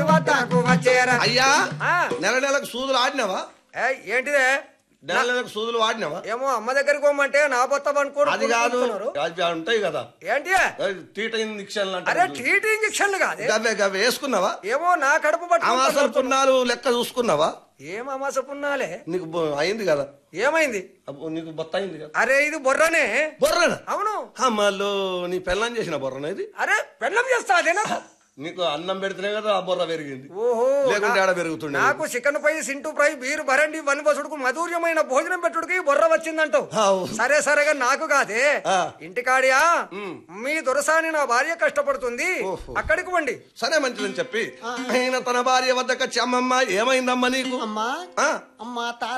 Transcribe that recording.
వద్దకు వచ్చేరా అయ్యా ఆ. నెల నెలకు సూదులు ఆడినావా ఏయ్, ఏంటిదే నెల నెలకు సూదులు వాడినావా ఏమో అమ్మ దగ్గరికి పోమంటే నా బొత్త అనుకోడు అది కాదు అవి ఉంటాయి కదా ఏంటి అవి తీట ఇంజక్షన్లు అరే అంటే టీటీ ఇంజక్షన్లు కాదే గవే గవే వేసుకున్నావా ఏమో నా కడుపు అమాస పట్టుకుంటున్నాను పున్నాలు లెక్క చూసుకున్నావా ఏం అమాస పున్నాలే నీకు బొ- అయింది కదా ఏమైంది అబ్బో, నీకు బొత్త అయింది కదా అరే ఇది బొర్రనే బొర్రనా అవును అమ్మలో నీ పెళ్ళం చేసిన బొర్రనా ఇది అరే పెళ్ళం చేస్తా అదేనా నీకు అన్నం పెడితేనే కదా ఆ బొర్ర పెరిగింది ఓహో లేకుంటే నా- ఆడ పెరుగుతుండే నాకు చికెన్ ఫ్రై సింటు ఫ్రై బీరు భరండి వన్ బసుడుకు మధుర్యమైన భోజనం పెట్టుడికి బొర్ర వచ్చిందంటావు ఆవు. సరే సరేగా నాకు కాదే ఆ. ఇంటికాడియా ఉమ్. మీ దొరసాని నా భార్య కష్టపడుతుంది ఓహో. అక్కడికి వండి సరే మంచిదని చెప్పి ఆయన తన భార్య వద్దకు వచ్చి అమ్మమ్మ ఏమైందమ్మా నీకు అమ్మా ఆ? అమ్మా తా